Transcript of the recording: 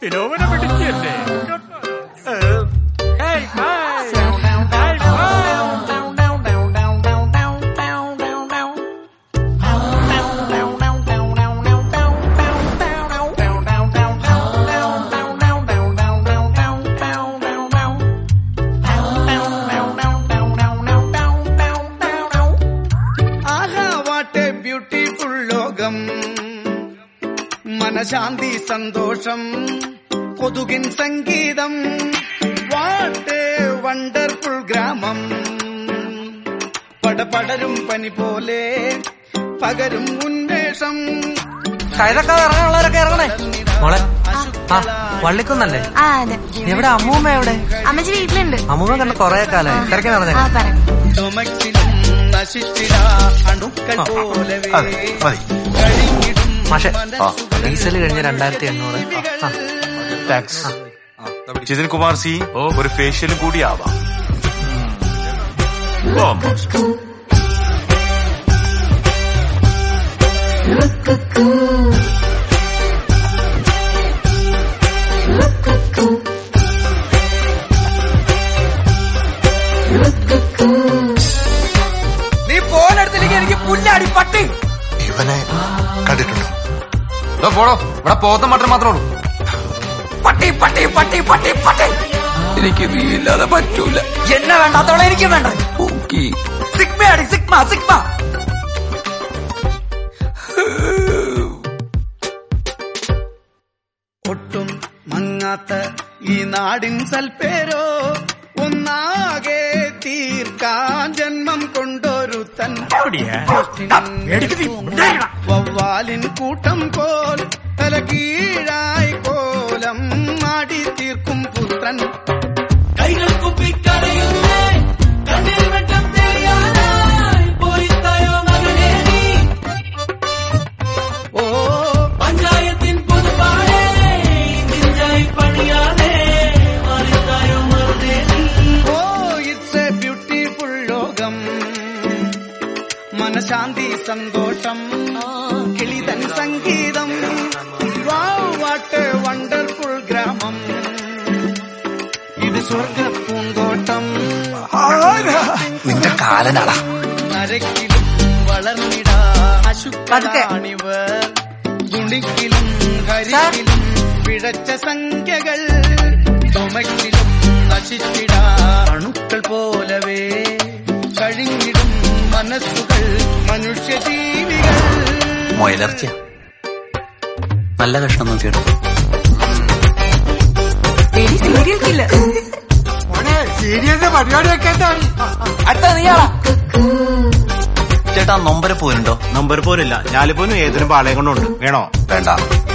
ഓമന പിടിക്കല്ലേ ആഹാ വാട്ടെ beautiful ലോകം മനശാന്തി സന്തോഷം കൊതുകിൻ സംഗീതം വാട്ടെ വണ്ടർഫുൾ ഗ്രാമം പടപടരും പനി പോലെ പകരും ഉന്മേഷം കൈതൊക്കെ ഇറങ്ങാനുള്ളവരൊക്കെ ഇറങ്ങണേ മോളെ ആ വള്ളിക്കുന്നല്ലേ ആ അതെ എവിടെ അമ്മൂമ്മ എവിടെ അമ്മച്ചി വീട്ടിലുണ്ട് അമ്മൂമ്മ കണ്ട കൊറേ കാലായി തിരക്കി ആ നടന്നേ പറ ചുമക്കിലും നശിച്ചിട അണുക്കൾ പോലവേ അതെ മതി കഴിഞ്ഞിടും മാഷെ ഡീസൽ കഴിഞ്ഞ രണ്ടായിരത്തി എണ്ണൂറ് ആ, താങ്ക്സ് ജിതിൻ കുമാർ സി ഒരു ഫേഷ്യലും കൂടി ആവാം ഓ, നീ ഫോണെടുത്തില്ലെങ്കിൽ എനിക്ക് പുല്ലാടി പട്ടി ഇവനെ കണ്ടിട്ടുണ്ടോ ഇതോ പോടോ ഇവിടെ പോത്ത മട്ടൻ മാത്രമേ ഉള്ളൂ പട്ടി പട്ടി പട്ടി പട്ടി പട്ടി എനിക്ക് നീ ഇല്ലാതെ പറ്റൂല എന്നെ വേണ്ടാത്തോളം എനിക്ക് വേണ്ട സിഗ്മയാടി സിഗ്മ സിഗ്മ ഒട്ടും മങ്ങാത്ത ഈ നാടിൻ സൽപ്പേരോ ഒന്നാകെ തീർക്കാൻ ജന്മം കൊണ്ടൊരുത്തൻ വവ്വാലിൻ കൂട്ടം പോൽ തല കീഴായി കോലം മാടി തീർക്കും പുത്രൻ കൈകൾ കുപ്പിക്കടയുന്നേ കണ്ണിൽ വെട്ടം തെളിയാനായി പോയിത്തായോ മകനേ നീ ഓ പഞ്ചായത്തിൻ പൊതുപാടേ നെഞ്ചായി പണിയാതെ മാറിത്തായോ മറുതേ ഓ ഇറ്റ്സ് എ ബ്യൂട്ടിഫുൾ ലോകം മനശാന്തി സന്തോഷം കിളിതൻ സംഗീതം വാട്ട് വണ്ടർഫുൾ ഗ്രാമം ഇത് സ്വർഗ പൂന്തോട്ടം നിന്റെ കാലനാടാ നരക്കിലും വളർന്നിടാ അശുക്കളാണിവർ തുണിക്കിലും ഹരിക്കിലും പിഴച്ച സംഖ്യകൾ ചുമക്കിലും നശിച്ചിടാ അണുക്കൾ പോലവേ കഴിഞ്ഞിടും മനസ്സുകൾ മനുഷ്യജീവികൾ മൊയലർച്ച നല്ല കഷ്ണം നോക്കിയിട്ട് സീരിയൽ കില്ലർ സീരിയലിന്റെ പരിപാടിയൊക്കെ എന്തായി അടുത്ത നീയാളാ ചേട്ടാ നൊമ്പര പോരുണ്ടോ നമ്പർ പോലില്ല ഞാലിപ്പോനും ഏതിനും പാളയം കൊണ്ടുണ്ട് വേണോ വേണ്ട